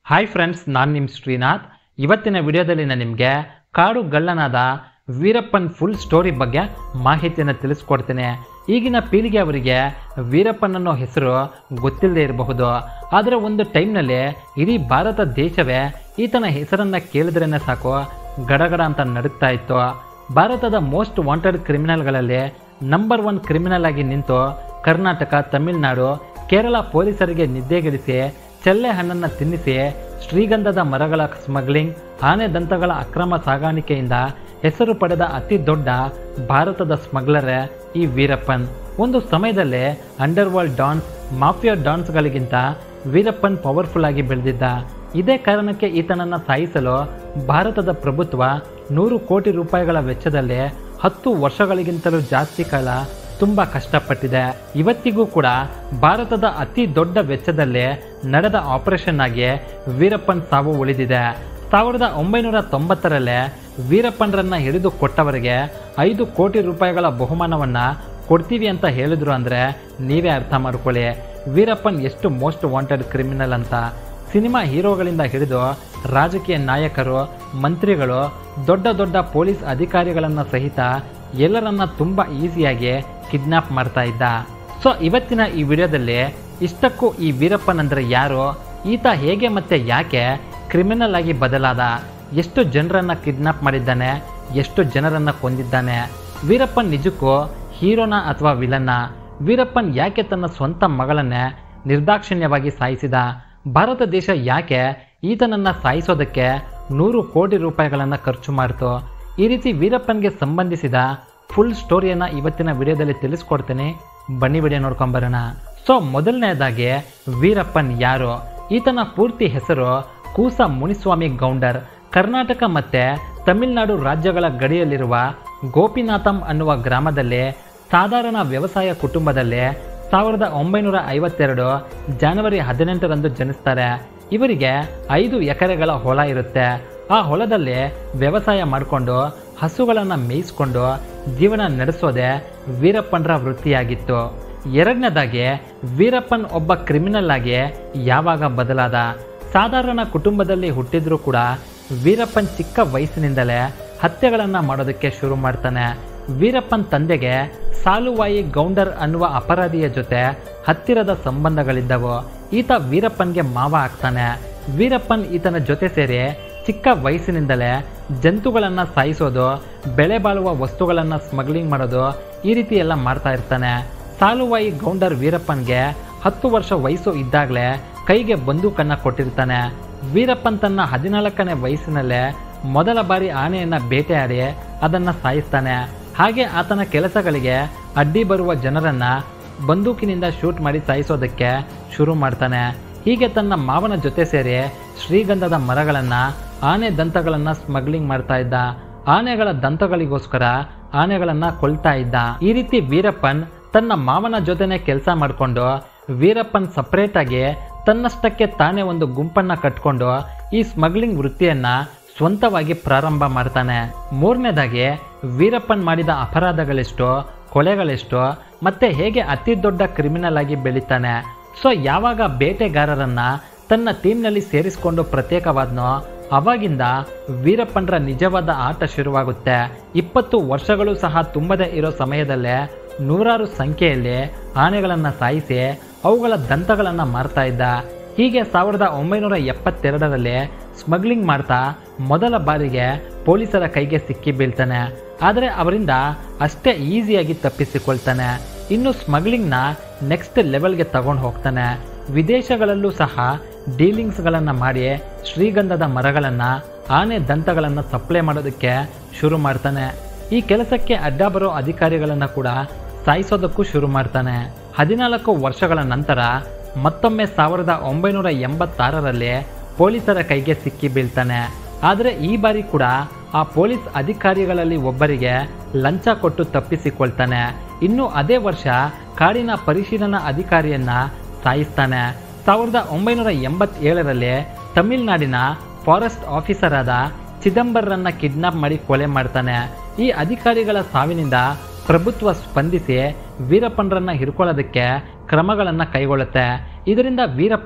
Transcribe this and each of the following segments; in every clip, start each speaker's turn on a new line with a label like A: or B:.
A: hi friends ನಾನು ನಿಮ್ಮ ಶ್ರೀನಾಥ್ ಇವತ್ತಿನ ವಿಡಿಯೋದಲ್ಲಿ ನಾನು ನಿಮಗೆ ಕಾಡು ಗಳ್ಳನಾದ ವೀರಪ್ಪನ್ ಫುಲ್ ಸ್ಟೋರಿ ಬಗ್ಗೆ ಮಾಹಿತಿಯನ್ನು ತಿಳಿಸ್ಕೊಡ್ತೇನೆ ಈಗಿನ ಪೀಳಿಗೆ ಅವರಿಗೆ ವೀರಪ್ಪನ್ ಅನ್ನೋ ಹೆಸರು ಗೊತ್ತಿಲ್ಲದೆ ಇರಬಹುದು ಆದರೆ ಒಂದು ಟೈಮ್ನಲ್ಲಿ ಇಡೀ ಭಾರತ ದೇಶವೇ ಈತನ ಹೆಸರನ್ನು ಕೇಳಿದ್ರೇ ಸಾಕು ಗಡಗಡ ಅಂತ ನಡುಗ್ತಾ ಇತ್ತು ಭಾರತದ ಮೋಸ್ಟ್ ವಾಂಟೆಡ್ ಕ್ರಿಮಿನಲ್ಗಳಲ್ಲಿ ನಂಬರ್ ಒನ್ ಕ್ರಿಮಿನಲ್ ಆಗಿ ನಿಂತು ಕರ್ನಾಟಕ ತಮಿಳುನಾಡು ಕೇರಳ ಪೊಲೀಸರಿಗೆ ನಿದ್ದೆಗೆಡಿಸಿ ಚೆಲ್ಲೆ ಹಣ್ಣನ್ನು ತಿನ್ನಿಸಿ ಶ್ರೀಗಂಧದ ಮರಗಳ ಸ್ಮಗ್ಲಿಂಗ್ ಆನೆ ದಂತಗಳ ಅಕ್ರಮ ಸಾಗಾಣಿಕೆಯಿಂದ ಹೆಸರು ಪಡೆದ ಅತಿ ದೊಡ್ಡ ಭಾರತದ ಸ್ಮಗ್ಲರೇ ಈ ವೀರಪ್ಪನ್ ಒಂದು ಸಮಯದಲ್ಲಿ ಅಂಡರ್ ವರ್ಲ್ಡ್ ಡಾನ್ಸ್ ಮಾಫಿಯಾ ಡಾನ್ಸ್ಗಳಿಗಿಂತ ವೀರಪ್ಪನ್ ಪವರ್ಫುಲ್ ಆಗಿ ಬೆಳೆದಿದ್ದ ಇದೇ ಕಾರಣಕ್ಕೆ ಈತನನ್ನು ಸಾಯಿಸಲು ಭಾರತದ ಪ್ರಭುತ್ವ ನೂರು ಕೋಟಿ ರೂಪಾಯಿಗಳ ವೆಚ್ಚದಲ್ಲಿ ಹತ್ತು ವರ್ಷಗಳಿಗಿಂತಲೂ ಜಾಸ್ತಿ ಕಾಲ ತುಂಬ ಕಷ್ಟಪಟ್ಟಿದೆ ಇವತ್ತಿಗೂ ಕೂಡ ಭಾರತದ ಅತಿ ದೊಡ್ಡ ವೆಚ್ಚದಲ್ಲಿ ನಡೆದ ಆಪರೇಷನ್ ಆಗಿ ವೀರಪ್ಪನ್ ಸಾವು ಉಳಿದಿದೆ ಸಾವಿರದ ಒಂಬೈನೂರ ತೊಂಬತ್ತರಲ್ಲೇ ವೀರಪ್ಪನ್ರನ್ನ ಹಿಡಿದು ಕೊಟ್ಟವರಿಗೆ ಐದು ಕೋಟಿ ರೂಪಾಯಿಗಳ ಬಹುಮಾನವನ್ನ ಕೊಡ್ತೀವಿ ಅಂತ ಹೇಳಿದ್ರು ಅಂದ್ರೆ ನೀವೇ ಅರ್ಥ ಮಾಡ್ಕೊಳ್ಳಿ ವೀರಪ್ಪನ್ ಎಷ್ಟು ಮೋಸ್ಟ್ ವಾಂಟೆಡ್ ಕ್ರಿಮಿನಲ್ ಅಂತ ಸಿನಿಮಾ ಹೀರೋಗಳಿಂದ ಹಿಡಿದು ರಾಜಕೀಯ ನಾಯಕರು ಮಂತ್ರಿಗಳು ದೊಡ್ಡ ದೊಡ್ಡ ಪೊಲೀಸ್ ಅಧಿಕಾರಿಗಳನ್ನ ಸಹಿತ ಎಲ್ಲರನ್ನ ತುಂಬ ಈಸಿಯಾಗಿ ಕಿಡ್ನಾಪ್ ಮಾಡ್ತಾ ಇದ್ದ ಸೊ ಇವತ್ತಿನ ಈ ವಿಡಿಯೋದಲ್ಲಿ ಇಷ್ಟಕ್ಕೂ ಈ ವೀರಪ್ಪನ್ ಅಂದ್ರೆ ಯಾರು ಈತ ಹೇಗೆ ಮತ್ತೆ ಯಾಕೆ ಕ್ರಿಮಿನಲ್ ಆಗಿ ಬದಲಾದ ಎಷ್ಟು ಜನರನ್ನ ಕಿಡ್ನಾಪ್ ಮಾಡಿದ್ದಾನೆ ಎಷ್ಟು ಜನರನ್ನ ಕೊಂದಿದ್ದಾನೆ ವೀರಪ್ಪನ್ ನಿಜಕ್ಕೂ ಹೀರೋನ ಅಥವಾ ವಿಲನ್ನ ವೀರಪ್ಪನ್ ಯಾಕೆ ತನ್ನ ಸ್ವಂತ ಮಗಳನ್ನೇ ನಿರ್ದಾಕ್ಷಿಣ್ಯವಾಗಿ ಸಾಯಿಸಿದ ಭಾರತ ದೇಶ ಯಾಕೆ ಈತನನ್ನ ಸಾಯಿಸೋದಕ್ಕೆ ನೂರು ಕೋಟಿ ರೂಪಾಯಿಗಳನ್ನು ಖರ್ಚು ಮಾಡಿತು ಈ ರೀತಿ ವೀರಪ್ಪನ್ಗೆ ಸಂಬಂಧಿಸಿದ ಫುಲ್ ಸ್ಟೋರಿಯನ್ನು ಇವತ್ತಿನ ವಿಡಿಯೋದಲ್ಲಿ ತಿಳಿಸ್ಕೊಡ್ತೇನೆ ಬನ್ನಿ ವಿಡಿಯೋ ನೋಡ್ಕೊಂಬರೋಣ ಸೊ ಮೊದಲನೇದಾಗಿ ವೀರಪ್ಪನ್ ಯಾರು ಈತನ ಪೂರ್ತಿ ಹೆಸರು ಕೂಸ ಮುನಿಸ್ವಾಮಿ ಗೌಂಡರ್ ಕರ್ನಾಟಕ ಮತ್ತೆ ತಮಿಳುನಾಡು ರಾಜ್ಯಗಳ ಗಡಿಯಲ್ಲಿರುವ ಗೋಪಿನಾಥಂ ಅನ್ನುವ ಗ್ರಾಮದಲ್ಲಿ ಸಾಧಾರಣ ವ್ಯವಸಾಯ ಕುಟುಂಬದಲ್ಲಿ ಸಾವಿರದ ಒಂಬೈನೂರ ಐವತ್ತೆರಡು ಜನವರಿ ಹದಿನೆಂಟರಂದು ಜನಿಸ್ತಾರೆ ಇವರಿಗೆ ಐದು ಎಕರೆಗಳ ಹೊಲ ಇರುತ್ತೆ ಆ ಹೊಲದಲ್ಲಿ ವ್ಯವಸಾಯ ಮಾಡಿಕೊಂಡು ಹಸುಗಳನ್ನು ಮೇಯಿಸ್ಕೊಂಡು ಜೀವನ ನಡೆಸೋದೇ ವೀರಪ್ಪನ್ರ ವೃತ್ತಿಯಾಗಿತ್ತು ಎರಡನೇದಾಗಿ ವೀರಪ್ಪನ್ ಒಬ್ಬ ಕ್ರಿಮಿನಲ್ ಆಗಿ ಯಾವಾಗ ಬದಲಾದ ಸಾಧಾರಣ ಕುಟುಂಬದಲ್ಲಿ ಹುಟ್ಟಿದ್ರೂ ಕೂಡ ವೀರಪ್ಪನ್ ಚಿಕ್ಕ ವಯಸ್ಸಿನಿಂದಲೇ ಹತ್ಯೆಗಳನ್ನು ಮಾಡೋದಕ್ಕೆ ಶುರು ಮಾಡ್ತಾನೆ ವೀರಪ್ಪನ್ ತಂದೆಗೆ ಸಾಲುವಾಯಿ ಗೌಂಡರ್ ಅನ್ನುವ ಅಪರಾಧಿಯ ಜೊತೆ ಹತ್ತಿರದ ಸಂಬಂಧಗಳಿದ್ದವು ಈತ ವೀರಪ್ಪನ್ಗೆ ಮಾವ ಆಗ್ತಾನೆ ವೀರಪ್ಪನ್ ಈತನ ಜೊತೆ ಸೇರಿ ಚಿಕ್ಕ ವಯಸ್ಸಿನಿಂದಲೇ ಜಂತುಗಳನ್ನು ಸಾಯಿಸೋದು ಬೆಳೆ ಬಾಳುವ ವಸ್ತುಗಳನ್ನು ಸ್ಮಗ್ಲಿಂಗ್ ಮಾಡೋದು ಈ ರೀತಿ ಎಲ್ಲ ಮಾಡ್ತಾ ಇರ್ತಾನೆ ಸಾಲುವಾಯಿ ಗೌಂಡರ್ ವೀರಪ್ಪನ್ಗೆ ಹತ್ತು ವರ್ಷ ವಯಸ್ಸು ಇದ್ದಾಗಲೇ ಕೈಗೆ ಬಂದೂಕನ್ನು ಕೊಟ್ಟಿರ್ತಾನೆ ವೀರಪ್ಪನ್ ತನ್ನ ಹದಿನಾಲ್ಕನೇ ವಯಸ್ಸಿನಲ್ಲೇ ಮೊದಲ ಬಾರಿ ಆನೆಯನ್ನು ಬೇಟೆಯಾಡಿ ಅದನ್ನು ಸಾಯಿಸ್ತಾನೆ ಹಾಗೆ ಆತನ ಕೆಲಸಗಳಿಗೆ ಅಡ್ಡಿ ಬರುವ ಜನರನ್ನ ಬಂದೂಕಿನಿಂದ ಶೂಟ್ ಮಾಡಿ ಸಾಯಿಸೋದಕ್ಕೆ ಶುರು ಮಾಡ್ತಾನೆ ಹೀಗೆ ತನ್ನ ಮಾವನ ಜೊತೆ ಸೇರಿ ಶ್ರೀಗಂಧದ ಮರಗಳನ್ನು ಆನೆ ದಂತಗಳನ್ನು ಸ್ಮಗ್ಲಿಂಗ್ ಮಾಡ್ತಾ ಇದ್ದ ಆನೆಗಳ ದಂತಗಳಿಗೋಸ್ಕರ ಆನೆಗಳನ್ನ ಕೊಲ್ತಾ ಇದ್ದ ಈ ರೀತಿ ವೀರಪ್ಪನ್ ತನ್ನ ಮಾವನ ಜೊತೆನೆ ಕೆಲಸ ಮಾಡಿಕೊಂಡು ವೀರಪ್ಪನ್ ಸಪ್ರೇಟ್ ಆಗಿ ತನ್ನಷ್ಟಕ್ಕೆ ತಾನೇ ಒಂದು ಗುಂಪನ್ನ ಕಟ್ಕೊಂಡು ಈ ಸ್ಮಗ್ಲಿಂಗ್ ವೃತ್ತಿಯನ್ನ ಸ್ವಂತವಾಗಿ ಪ್ರಾರಂಭ ಮಾಡ್ತಾನೆ ಮೂರನೇದಾಗಿ ವೀರಪ್ಪನ್ ಮಾಡಿದ ಅಪರಾಧಗಳೆಷ್ಟು ಕೊಲೆಗಳೆಷ್ಟು ಮತ್ತೆ ಹೇಗೆ ಅತಿ ದೊಡ್ಡ ಕ್ರಿಮಿನಲ್ ಆಗಿ ಬೆಳೀತಾನೆ ಸೊ ಯಾವಾಗ ಬೇಟೆಗಾರರನ್ನ ತನ್ನ ಟೀಮ್ನಲ್ಲಿ ಸೇರಿಸಿಕೊಂಡು ಪ್ರತ್ಯೇಕವಾದ್ನೋ ಅವಾಗಿಂದ ವೀರಪ್ಪನ್ರ ನಿಜವಾದ ಆಟ ಶುರುವಾಗುತ್ತೆ ಇಪ್ಪತ್ತು ವರ್ಷಗಳು ಸಹ ತುಂಬದೇ ಇರೋ ಸಮಯದಲ್ಲೇ ನೂರಾರು ಸಂಖ್ಯೆಯಲ್ಲಿ ಆನೆಗಳನ್ನು ಸಾಯಿಸಿ ಅವುಗಳ ದಂತಗಳನ್ನು ಮಾರ್ತಾ ಇದ್ದ ಹೀಗೆ ಸಾವಿರದ ಒಂಬೈನೂರ ಎಪ್ಪತ್ತೆರಡರಲ್ಲಿ ಸ್ಮಗ್ಲಿಂಗ್ ಮಾಡ್ತಾ ಮೊದಲ ಬಾರಿಗೆ ಪೊಲೀಸರ ಕೈಗೆ ಸಿಕ್ಕಿ ಬೀಳ್ತಾನೆ ಆದರೆ ಅವರಿಂದ ಅಷ್ಟೇ ಈಸಿಯಾಗಿ ತಪ್ಪಿಸಿಕೊಳ್ತಾನೆ ಇನ್ನು ಸ್ಮಗ್ಲಿಂಗ್ನ ನೆಕ್ಸ್ಟ್ ಲೆವೆಲ್ಗೆ ತಗೊಂಡು ಹೋಗ್ತಾನೆ ವಿದೇಶಗಳಲ್ಲೂ ಸಹ ಡೀಲಿಂಗ್ಸ್ಗಳನ್ನು ಮಾಡಿ ಶ್ರೀಗಂಧದ ಮರಗಳನ್ನು ಆನೆ ದಂತಗಳನ್ನು ಸಪ್ಲೈ ಮಾಡೋದಕ್ಕೆ ಶುರು ಮಾಡ್ತಾನೆ ಈ ಕೆಲಸಕ್ಕೆ ಅಡ್ಡ ಬರೋ ಅಧಿಕಾರಿಗಳನ್ನು ಕೂಡ ಸಾಯಿಸೋದಕ್ಕೂ ಶುರು ಮಾಡ್ತಾನೆ ಹದಿನಾಲ್ಕು ವರ್ಷಗಳ ನಂತರ ಮತ್ತೊಮ್ಮೆ ಸಾವಿರದ ಒಂಬೈನೂರ ಎಂಬತ್ತಾರರಲ್ಲಿ ಪೊಲೀಸರ ಕೈಗೆ ಸಿಕ್ಕಿ ಬೀಳ್ತಾನೆ ಆದರೆ ಈ ಬಾರಿ ಕೂಡ ಆ ಪೊಲೀಸ್ ಅಧಿಕಾರಿಗಳಲ್ಲಿ ಒಬ್ಬರಿಗೆ ಲಂಚ ಕೊಟ್ಟು ತಪ್ಪಿಸಿಕೊಳ್ತಾನೆ ಇನ್ನು ಅದೇ ವರ್ಷ ಕಾಡಿನ ಪರಿಶೀಲನಾ ಅಧಿಕಾರಿಯನ್ನ ಸಾಯಿಸ್ತಾನೆ ಸಾವಿರದ ಒಂಬೈನೂರ ಎಂಬತ್ತೇಳರಲ್ಲಿ ತಮಿಳುನಾಡಿನ ಫಾರೆಸ್ಟ್ ಆಫೀಸರ್ ಆದ ಚಿದಂಬರನ್ನ ಕಿಡ್ನಾಪ್ ಮಾಡಿ ಕೊಲೆ ಮಾಡ್ತಾನೆ ಈ ಅಧಿಕಾರಿಗಳ ಸಾವಿನಿಂದ ಪ್ರಭುತ್ವ ಸ್ಪಂದಿಸಿ ವೀರಪ್ಪನ್ರನ್ನ ಹಿಡ್ಕೊಳ್ಳೋದಕ್ಕೆ ಕ್ರಮಗಳನ್ನು ಕೈಗೊಳ್ಳುತ್ತೆ ಇದರಿಂದ ವೀರಪ್ಪನ್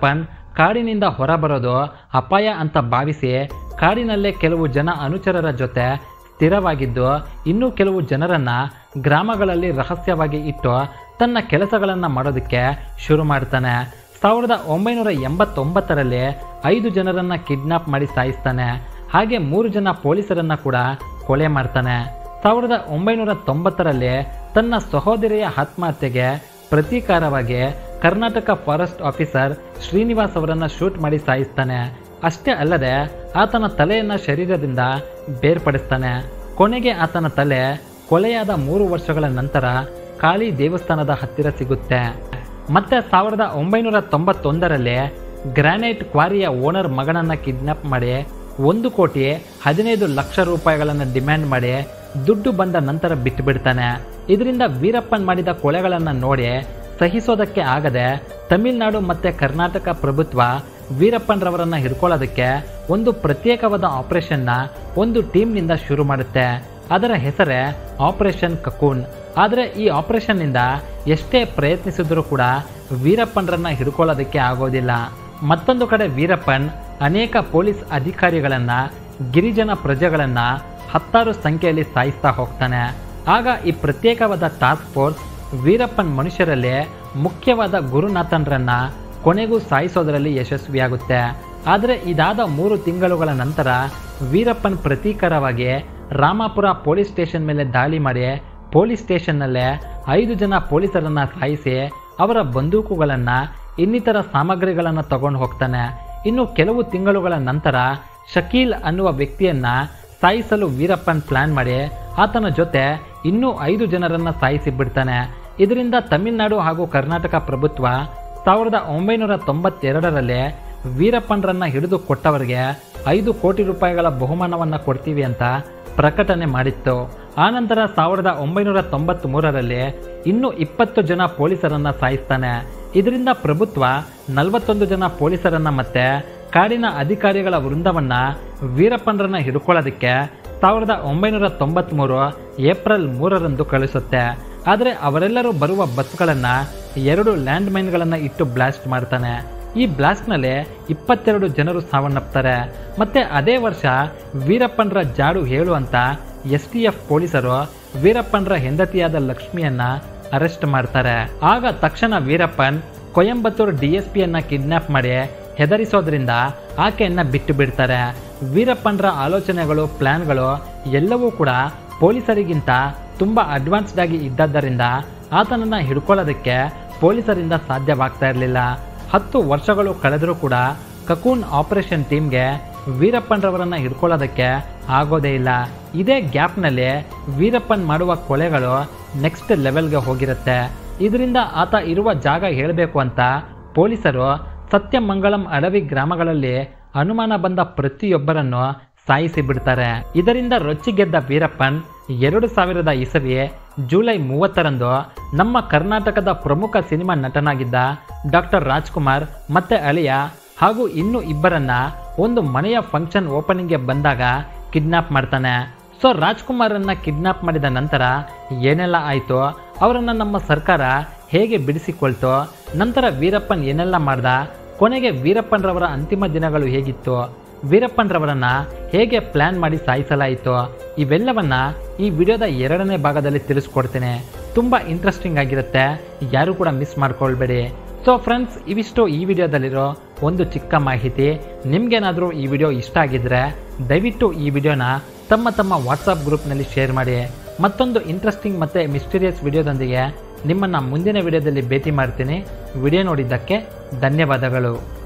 A: ಕಾಡಿನಿಂದ ಹೊರಬರೋದು ಅಪಾಯ ಅಂತ ಭಾವಿಸಿ ಕಾಡಿನಲ್ಲೇ ಕೆಲವು ಜನ ಅನುಚರರ ಜೊತೆ ಸ್ಥಿರವಾಗಿದ್ದು ಇನ್ನೂ ಕೆಲವು ಜನರನ್ನ ಗ್ರಾಮಗಳಲ್ಲಿ ರಹಸ್ಯವಾಗಿ ಇಟ್ಟು ತನ್ನ ಕೆಲಸಗಳನ್ನು ಮಾಡೋದಕ್ಕೆ ಶುರು ಮಾಡ್ತಾನೆ ಸಾವಿರದ ಒಂಬೈನೂರ ಎಂಬತ್ತೊಂಬತ್ತರಲ್ಲಿ ಐದು ಜನರನ್ನ ಕಿಡ್ನಾಪ್ ಮಾಡಿ ಸಾಯಿಸ್ತಾನೆ ಹಾಗೆ ಮೂರು ಜನ ಪೊಲೀಸರನ್ನ ಕೂಡ ಕೊಲೆ ಮಾಡ್ತಾನೆ ಸಾವಿರದ ಒಂಬೈನೂರ ತೊಂಬತ್ತರಲ್ಲಿ ತನ್ನ ಸಹೋದರಿಯ ಆತ್ಮಹತ್ಯೆಗೆ ಪ್ರತೀಕಾರವಾಗಿ ಕರ್ನಾಟಕ ಫಾರೆಸ್ಟ್ ಆಫೀಸರ್ ಶ್ರೀನಿವಾಸ್ ಅವರನ್ನ ಶೂಟ್ ಮಾಡಿ ಸಾಯಿಸ್ತಾನೆ ಅಷ್ಟೇ ಅಲ್ಲದೆ ಆತನ ತಲೆಯನ್ನ ಶರೀರದಿಂದ ಬೇರ್ಪಡಿಸ್ತಾನೆ ಕೊನೆಗೆ ಆತನ ತಲೆ ಕೊಲೆಯಾದ ಮೂರು ವರ್ಷಗಳ ನಂತರ ಕಾಳಿ ದೇವಸ್ಥಾನದ ಹತ್ತಿರ ಸಿಗುತ್ತೆ ಮತ್ತೆ ಸಾವಿರದ ಒಂಬೈನೂರ ತೊಂಬತ್ತೊಂದರಲ್ಲಿ ಗ್ರಾನೈಟ್ ಕ್ವಾರಿಯ ಓನರ್ ಮಗನನ್ನ ಕಿಡ್ನಾಪ್ ಮಾಡಿ ಒಂದು ಕೋಟಿ ಹದಿನೈದು ಲಕ್ಷ ರೂಪಾಯಿಗಳನ್ನು ಡಿಮ್ಯಾಂಡ್ ಮಾಡಿ ದುಡ್ಡು ಬಂದ ನಂತರ ಬಿಟ್ಟು ಬಿಡ್ತಾನೆ ಇದರಿಂದ ವೀರಪ್ಪನ್ ಮಾಡಿದ ಕೊಲೆಗಳನ್ನು ನೋಡಿ ಸಹಿಸೋದಕ್ಕೆ ಆಗದೆ ತಮಿಳುನಾಡು ಮತ್ತೆ ಕರ್ನಾಟಕ ಪ್ರಭುತ್ವ ವೀರಪ್ಪನ್ರವರನ್ನ ಹಿಡ್ಕೊಳ್ಳೋದಕ್ಕೆ ಒಂದು ಪ್ರತ್ಯೇಕವಾದ ಆಪರೇಷನ್ನ ಒಂದು ಟೀಮ್ನಿಂದ ಶುರು ಮಾಡುತ್ತೆ ಅದರ ಹೆಸರೇ ಆಪರೇಷನ್ ಕಕೂನ್ ಆದರೆ ಈ ಆಪರೇಷನ್ನಿಂದ ಎಷ್ಟೇ ಪ್ರಯತ್ನಿಸಿದ್ರೂ ಕೂಡ ವೀರಪ್ಪನ್ರನ್ನ ಹಿಡ್ಕೊಳ್ಳೋದಕ್ಕೆ ಆಗೋದಿಲ್ಲ ಮತ್ತೊಂದು ಕಡೆ ವೀರಪ್ಪನ್ ಅನೇಕ ಪೊಲೀಸ್ ಅಧಿಕಾರಿಗಳನ್ನ ಗಿರಿಜನ ಪ್ರಜೆಗಳನ್ನ ಹತ್ತಾರು ಸಂಖ್ಯೆಯಲ್ಲಿ ಸಾಯಿಸ್ತಾ ಹೋಗ್ತಾನೆ ಆಗ ಈ ಪ್ರತ್ಯೇಕವಾದ ಟಾಸ್ಕ್ ಫೋರ್ಸ್ ವೀರಪ್ಪನ್ ಮನುಷ್ಯರಲ್ಲಿ ಮುಖ್ಯವಾದ ಗುರುನಾಥನ್ರನ್ನ ಕೊನೆಗೂ ಸಾಯಿಸೋದರಲ್ಲಿ ಯಶಸ್ವಿಯಾಗುತ್ತೆ ಆದರೆ ಇದಾದ ಮೂರು ತಿಂಗಳುಗಳ ನಂತರ ವೀರಪ್ಪನ್ ಪ್ರತೀಕಾರವಾಗಿ ರಾಮಾಪುರ ಪೊಲೀಸ್ ಸ್ಟೇಷನ್ ಮೇಲೆ ದಾಳಿ ಮಾಡಿ ಪೊಲೀಸ್ ಸ್ಟೇಷನ್ನಲ್ಲೇ ಐದು ಜನ ಪೊಲೀಸರನ್ನ ಸಾಯಿಸಿ ಅವರ ಬಂದೂಕುಗಳನ್ನು ಇನ್ನಿತರ ಸಾಮಗ್ರಿಗಳನ್ನು ತಗೊಂಡು ಹೋಗ್ತಾನೆ ಇನ್ನು ಕೆಲವು ತಿಂಗಳುಗಳ ನಂತರ ಶಕೀಲ್ ಅನ್ನುವ ವ್ಯಕ್ತಿಯನ್ನ ಸಾಯಿಸಲು ವೀರಪ್ಪನ್ ಪ್ಲಾನ್ ಮಾಡಿ ಆತನ ಜೊತೆ ಇನ್ನೂ ಐದು ಜನರನ್ನ ಸಾಯಿಸಿ ಬಿಡ್ತಾನೆ ಇದರಿಂದ ತಮಿಳುನಾಡು ಹಾಗೂ ಕರ್ನಾಟಕ ಪ್ರಭುತ್ವ ಸಾವಿರದ ಒಂಬೈನೂರ ತೊಂಬತ್ತೆರಡರಲ್ಲಿ ವೀರಪ್ಪನ್ರನ್ನ ಹಿಡಿದು ಕೊಟ್ಟವರಿಗೆ ಐದು ಕೋಟಿ ರೂಪಾಯಿಗಳ ಬಹುಮಾನವನ್ನ ಕೊಡ್ತೀವಿ ಅಂತ ಪ್ರಕಟಣೆ ಮಾಡಿತ್ತು ಆನಂತರ ಸಾವಿರದ ಒಂಬೈನೂರ ತೊಂಬತ್ತ್ ಮೂರರಲ್ಲಿ ಇನ್ನೂ ಇಪ್ಪತ್ತು ಜನ ಪೊಲೀಸರನ್ನ ಸಾಯಿಸ್ತಾನೆ ಇದರಿಂದ ಪ್ರಭುತ್ವ ನಲವತ್ತೊಂದು ಜನ ಪೊಲೀಸರನ್ನ ಮತ್ತೆ ಕಾಡಿನ ಅಧಿಕಾರಿಗಳ ವೃಂದವನ್ನ ವೀರಪ್ಪನ್ರನ್ನ ಹಿಡ್ಕೊಳ್ಳೋದಕ್ಕೆ ಸಾವಿರದ ಒಂಬೈನೂರ ತೊಂಬತ್ಮೂರು ಏಪ್ರಿಲ್ ಮೂರರಂದು ಕಳಿಸುತ್ತೆ ಆದರೆ ಅವರೆಲ್ಲರೂ ಬರುವ ಬಸ್ಗಳನ್ನು ಎರಡು ಲ್ಯಾಂಡ್ ಮೈನ್ಗಳನ್ನು ಇಟ್ಟು ಬ್ಲಾಸ್ಟ್ ಮಾಡ್ತಾನೆ ಈ ಬ್ಲಾಸ್ಟ್ನಲ್ಲಿ ಇಪ್ಪತ್ತೆರಡು ಜನರು ಸಾವನ್ನಪ್ತಾರೆ ಮತ್ತೆ ಅದೇ ವರ್ಷ ವೀರಪ್ಪನ್ರ ಜಾಡು ಹೇಳು ಅಂತ ಎಸ್ ಟಿ ಎಫ್ ಪೊಲೀಸರು ವೀರಪ್ಪನ್ರ ಹೆಂಡತಿಯಾದ ಲಕ್ಷ್ಮಿಯನ್ನ ಅರೆಸ್ಟ್ ಮಾಡ್ತಾರೆ ಆಗ ತಕ್ಷಣ ವೀರಪ್ಪನ್ ಕೊಯಂಬತ್ತೂರು ಡಿ ಎಸ್ ಪಿಯನ್ನ ಕಿಡ್ನಾಪ್ ಮಾಡಿ ಹೆದರಿಸೋದ್ರಿಂದ ಆಕೆಯನ್ನ ಬಿಟ್ಟು ಬಿಡ್ತಾರೆ ವೀರಪ್ಪನ್ರ ಆಲೋಚನೆಗಳು ಪ್ಲಾನ್ಗಳು ಎಲ್ಲವೂ ಕೂಡ ಪೊಲೀಸರಿಗಿಂತ ತುಂಬ ಅಡ್ವಾನ್ಸ್ಡ್ ಆಗಿ ಇದ್ದದ್ದರಿಂದ ಆತನನ್ನ ಹಿಡ್ಕೊಳ್ಳೋದಕ್ಕೆ ಪೊಲೀಸರಿಂದ ಸಾಧ್ಯವಾಗ್ತಾ ಇರಲಿಲ್ಲ ಹತ್ತು ವರ್ಷಗಳು ಕಳೆದರೂ ಕೂಡ ಕಕೂನ್ ಆಪರೇಷನ್ ಟೀಮ್ಗೆ ವೀರಪ್ಪನ್ರವರನ್ನ ಹಿಡ್ಕೊಳ್ಳೋದಕ್ಕೆ ಆಗೋದೇ ಇಲ್ಲ ಇದೇ ಗ್ಯಾಪ್ನಲ್ಲಿ ವೀರಪ್ಪನ್ ಮಾಡುವ ಕೊಲೆಗಳು ನೆಕ್ಸ್ಟ್ ಲೆವೆಲ್ಗೆ ಹೋಗಿರುತ್ತೆ ಇದರಿಂದ ಆತ ಇರುವ ಜಾಗ ಹೇಳಬೇಕು ಅಂತ ಪೊಲೀಸರು ಸತ್ಯಮಂಗಳಂ ಅಡವಿ ಗ್ರಾಮಗಳಲ್ಲಿ ಅನುಮಾನ ಬಂದ ಪ್ರತಿಯೊಬ್ಬರನ್ನು ಸಾಯಿಸಿ ಬಿಡ್ತಾರೆ ಇದರಿಂದ ರೊಚ್ಚಿಗೆದ್ದ ವೀರಪ್ಪನ್ ಎರಡು ಸಾವಿರದ ಇಸವಿ ಜುಲೈ ಮೂವತ್ತರಂದು ನಮ್ಮ ಕರ್ನಾಟಕದ ಪ್ರಮುಖ ಸಿನಿಮಾ ನಟನಾಗಿದ್ದ ಡಾಕ್ಟರ್ ರಾಜ್ಕುಮಾರ್ ಮತ್ತೆ ಅಳಿಯ ಹಾಗೂ ಇನ್ನು ಇಬ್ಬರನ್ನ ಒಂದು ಮನೆಯ ಫಂಕ್ಷನ್ ಓಪನಿಂಗ್ಗೆ ಬಂದಾಗ ಕಿಡ್ನಾಪ್ ಮಾಡ್ತಾನೆ ಸೊ ರಾಜ್ಕುಮಾರನ್ನ ಕಿಡ್ನಾಪ್ ಮಾಡಿದ ನಂತರ ಏನೆಲ್ಲ ಆಯಿತು ಅವರನ್ನು ನಮ್ಮ ಸರ್ಕಾರ ಹೇಗೆ ಬಿಡಿಸಿಕೊಳ್ತು ನಂತರ ವೀರಪ್ಪನ್ ಏನೆಲ್ಲ ಮಾಡ್ದ ಕೊನೆಗೆ ವೀರಪ್ಪನ್ರವರ ಅಂತಿಮ ದಿನಗಳು ಹೇಗಿತ್ತು ವೀರಪ್ಪನ್ರವರನ್ನ ಹೇಗೆ ಪ್ಲಾನ್ ಮಾಡಿ ಸಾಯಿಸಲಾಯಿತು ಇವೆಲ್ಲವನ್ನ ಈ ವಿಡಿಯೋದ ಎರಡನೇ ಭಾಗದಲ್ಲಿ ತಿಳಿಸ್ಕೊಡ್ತೇನೆ ತುಂಬ ಇಂಟ್ರೆಸ್ಟಿಂಗ್ ಆಗಿರುತ್ತೆ ಯಾರು ಕೂಡ ಮಿಸ್ ಮಾಡ್ಕೊಳ್ಬೇಡಿ ಸೊ ಫ್ರೆಂಡ್ಸ್ ಇವಿಷ್ಟು ಈ ವಿಡಿಯೋದಲ್ಲಿರೋ ಒಂದು ಚಿಕ್ಕ ಮಾಹಿತಿ ನಿಮ್ಗೇನಾದರೂ ಈ ವಿಡಿಯೋ ಇಷ್ಟ ಆಗಿದ್ರೆ ದಯವಿಟ್ಟು ಈ ವಿಡಿಯೋನ ತಮ್ಮ ತಮ್ಮ ವಾಟ್ಸಪ್ ಗ್ರೂಪ್ನಲ್ಲಿ ಶೇರ್ ಮಾಡಿ ಮತ್ತೊಂದು ಇಂಟ್ರೆಸ್ಟಿಂಗ್ ಮತ್ತು ಮಿಸ್ಟೀರಿಯಸ್ ವಿಡಿಯೋದೊಂದಿಗೆ ನಿಮ್ಮನ್ನು ಮುಂದಿನ ವಿಡಿಯೋದಲ್ಲಿ ಭೇಟಿ ಮಾಡ್ತೀನಿ ವಿಡಿಯೋ ನೋಡಿದ್ದಕ್ಕೆ ಧನ್ಯವಾದಗಳು